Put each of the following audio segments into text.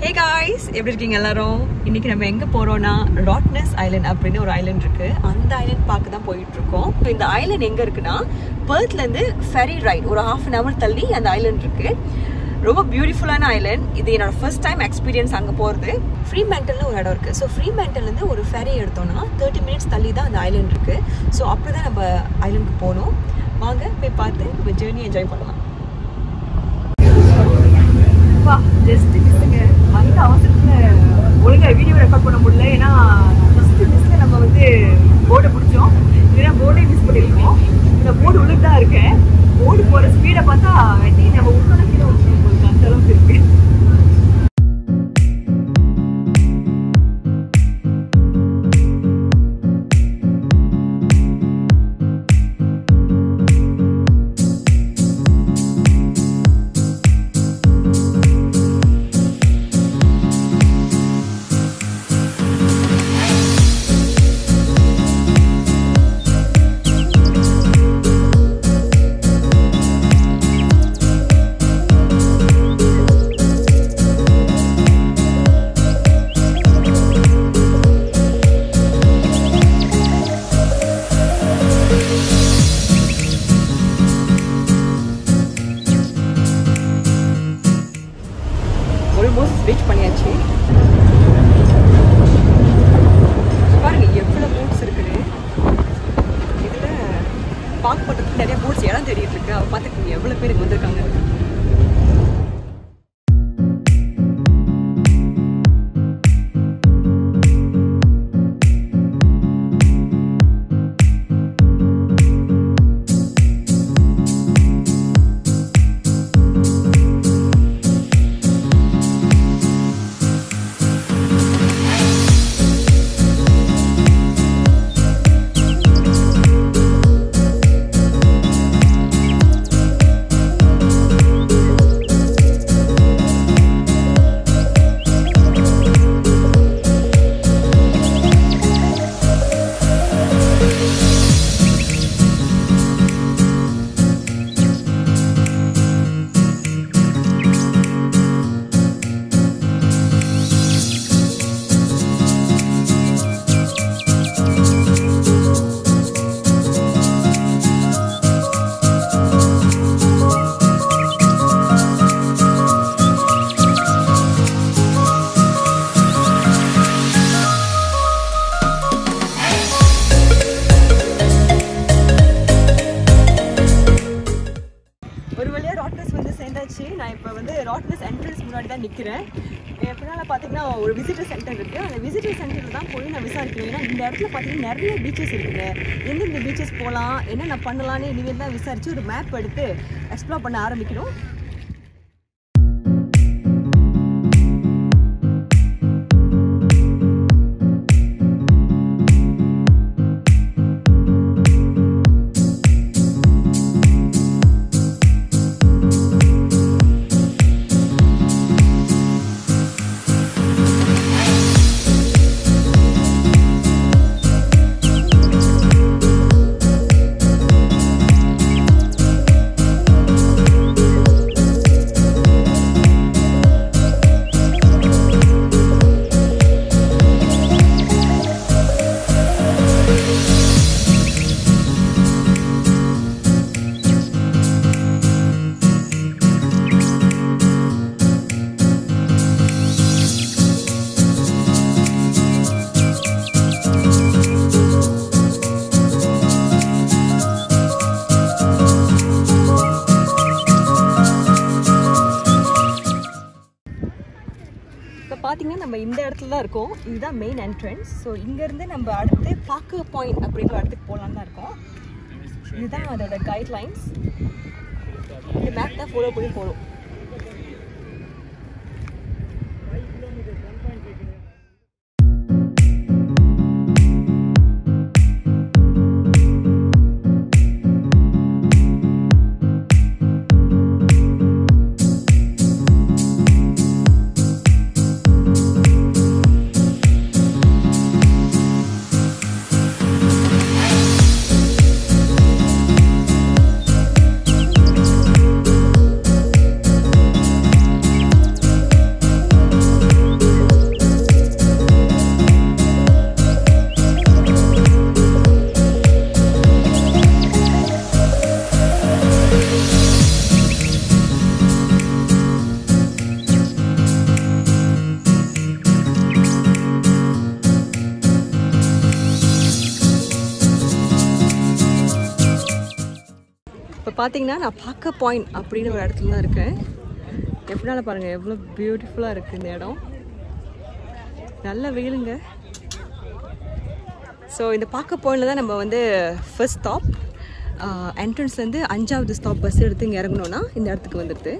hey guys எப்படி இருக்கீங்க எல்லாரும் இன்னைக்கு நம்ம எங்க போறோம்னா ராட்னஸ் ஐலண்ட் அப்படின்னு ஒரு ஐலண்ட் இருக்கு அந்த ஐலண்ட் பார்க்க தான் போயிட்டு இருக்கோம் இப்போ இந்த ஐலண்ட் எங்க இருக்குன்னா பெர்த்ல இருந்து ஃபெரி ரைட் ஒரு ஹாஃப் அன் ஹவர் தள்ளி அந்த ஐலண்ட் இருக்கு ரொம்ப பியூட்டிஃபுல்லான ஐலண்ட் இது என்னோட ஃபர்ஸ்ட் டைம் எக்ஸ்பீரியன்ஸ் அங்கே போகிறது ஃப்ரீ மேண்டல்னு ஒரு இடம் இருக்குது ஸோ ஃப்ரீ மேண்டல்லேருந்து ஒரு ஃபெரி எடுத்தோம்னா தேர்ட்டி மினிட்ஸ் தள்ளி தான் அந்த ஐலண்ட் இருக்குது ஸோ அப்படி தான் நம்ம ஐலண்டுக்கு போகணும் வாங்க போய் பார்த்து நம்ம ஜேர்னி என்ஜாய் பண்ணலாம் வா ஜஸ்ட் மிஸ்ஸுங்க அந்த அவசரத்தில் ஒழுங்காக வீடியோ ரெக்கார்ட் பண்ண முடியல ஏன்னா ஃபஸ்ட்டு மிஸ்ஸில் நம்ம வந்து போர்டை பிடிச்சோம் இல்லைன்னா போர்டே மிஸ் பண்ணியிருக்கோம் இந்த போர்டு உள்ளுக்கு தான் இருக்கேன் போர்டு போகிற ஸ்பீடை பார்த்தா ஐ திங்க் நம்ம உள்ள கீழே வச்சுருக்கோம் அந்த அளவுக்கு இருக்கு ஆல்மோஸ்ட் ரீச் பண்ணியாச்சு பாருங்க எவ்வளோ போட்ஸ் இருக்குது இதில் பார்க் பண்ணுறதுக்கு நிறைய போட்ஸ் இடம் தெரியிட்டு இருக்கு அவ பார்த்துக்கோங்க எவ்வளோ பேர் இங்கே வந்திருக்காங்க ஒரு வழியாக ராட்னஸ் வந்து சேர்ந்தாச்சு நான் இப்போ வந்து ராட்னஸ் என்ட்ரன்ஸ் முன்னாடி தான் நிற்கிறேன் பின்னால் பார்த்தீங்கன்னா ஒரு விசிட்டர் சென்டர் இருக்குது அந்த விசிட்டர் சென்டரில் தான் போய் நான் விசாரிக்கணும் ஏன்னா இந்த இடத்துல பார்த்தீங்கன்னா நிறைய பீச்சஸ் இருக்குங்க எந்தெந்த பீச்சஸ் போகலாம் என்னென்ன பண்ணலான்னு இனிமேல் தான் விசாரித்து ஒரு மேப் எடுத்து எக்ஸ்ப்ளோர் பண்ண ஆரம்பிக்கணும் இப்போ பார்த்தீங்கன்னா நம்ம இந்த இடத்துல தான் இருக்கோம் இதுதான் மெயின் என்ட்ரன்ஸ் ஸோ இங்கேருந்து நம்ம அடுத்து பாக்கு பாயிண்ட் அப்படிங்கிற ஒரு இடத்துக்கு போகலான்னு தான் இருக்கோம் இதுதான் அதோட கைட்லைன்ஸ் இந்த மேப் தான் ஃபாலோ பண்ணி போகிறோம் பார்த்தீங்கன்னா நான் பார்க்க பாயிண்ட் அப்படின்னு ஒரு இடத்துல தான் இருக்கேன் எப்படினால பாருங்கள் எவ்வளோ பியூட்டிஃபுல்லாக இருக்குது இந்த இடம் நல்ல வெயிலுங்க ஸோ இந்த பார்க்க பாயிண்டில் தான் நம்ம வந்து ஃபர்ஸ்ட் ஸ்டாப் என்ட்ரன்ஸ்லேருந்து அஞ்சாவது ஸ்டாப் பஸ் எடுத்து இங்கே இறங்கணுன்னா இந்த இடத்துக்கு வந்துடுது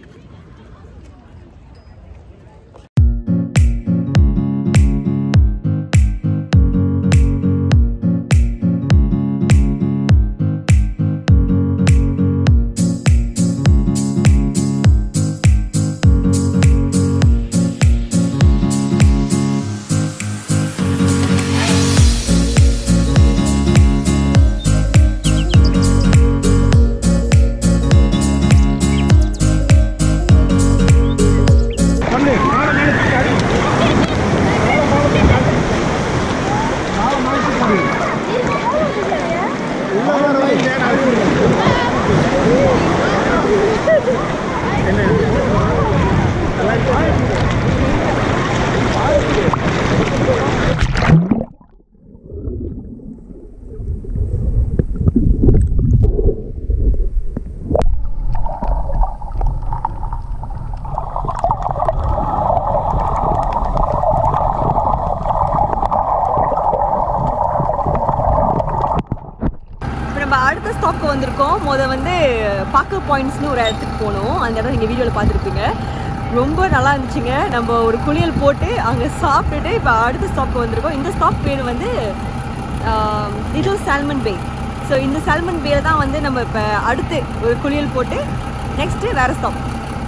இப்போ நம்ம அடுத்த ஸ்டாப்க்கு வந்திருக்கோம் முத வந்து பாக்க பாயிண்ட்ஸ்னு ஒரு இடத்துக்கு போனோம் அந்த இடம் நீங்கள் வீடியோவில் பார்த்துருப்பீங்க ரொம்ப நல்லா இருந்துச்சுங்க நம்ம ஒரு குளியல் போட்டு அங்கே சாப்பிட்டுட்டு இப்போ அடுத்த ஸ்டாப்க்கு வந்திருக்கோம் இந்த ஸ்டாப் பேர் வந்து லிட்டில் சால்மன் பே ஸோ இந்த சால்மன் பேல தான் வந்து நம்ம இப்போ அடுத்து ஒரு குளியல் போட்டு நெக்ஸ்ட்டு வேறு ஸ்டாப்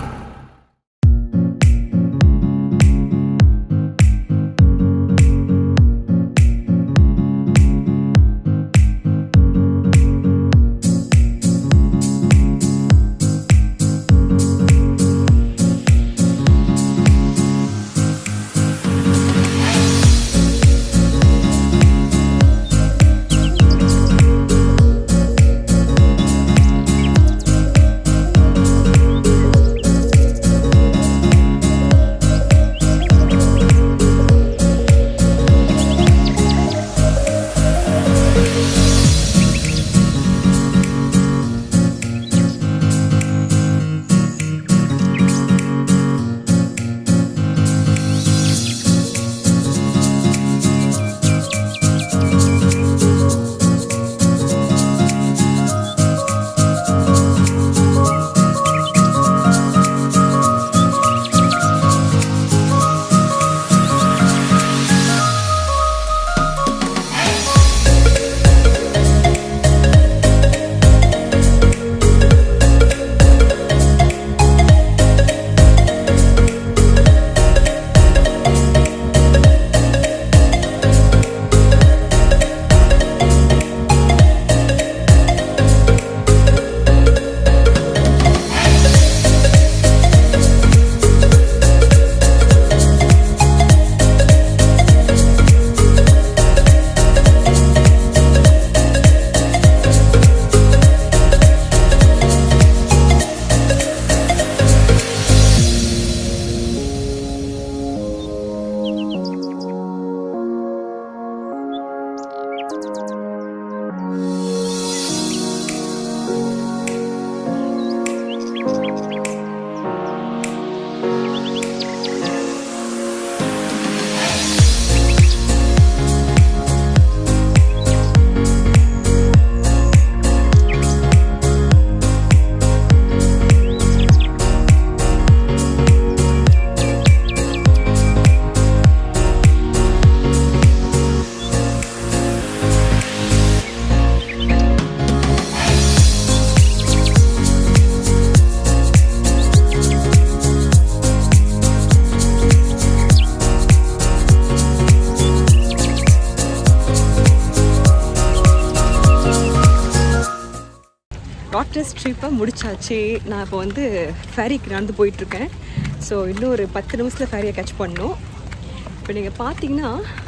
ராட்னஸ் ட்ரிப்பை முடிச்சாச்சு நான் இப்போ வந்து ஃபேரிக்கு நடந்து போயிட்டுருக்கேன் ஸோ இன்னும் ஒரு பத்து நிமிஷத்தில் ஃபேரியை கேட்ச் பண்ணணும் இப்போ நீங்கள் பார்த்தீங்கன்னா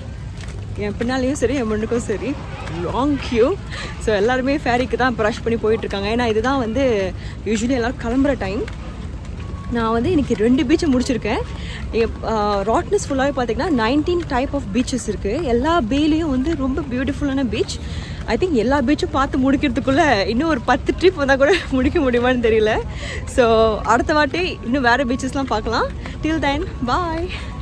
என் பின்னாலேயும் சரி என் முன்னுக்கும் சரி லாங் க்யூ ஸோ எல்லாருமே ஃபேரிக்கு தான் இப்போ ரஷ் பண்ணி போயிட்டுருக்காங்க ஏன்னா இதுதான் வந்து யூஸ்வலி எல்லோரும் கிளம்புற டைம் நான் வந்து இன்னைக்கு ரெண்டு பீச்சை முடிச்சிருக்கேன் ராட்னஸ் ஃபுல்லாகவே பார்த்தீங்கன்னா நைன்டீன் டைப் ஆஃப் பீச்சஸ் இருக்குது எல்லா பேலையும் வந்து ரொம்ப பியூட்டிஃபுல்லான பீச் ஐ திங்க் எல்லா பீச்சும் பார்த்து முடிக்கிறதுக்குள்ளே இன்னும் ஒரு பத்து ட்ரிப் வந்தால் கூட முடிக்க முடியுமான்னு தெரியல ஸோ அடுத்த வாட்டி இன்னும் வேறு பீச்சஸ்லாம் பார்க்கலாம் டில் தென் பாய்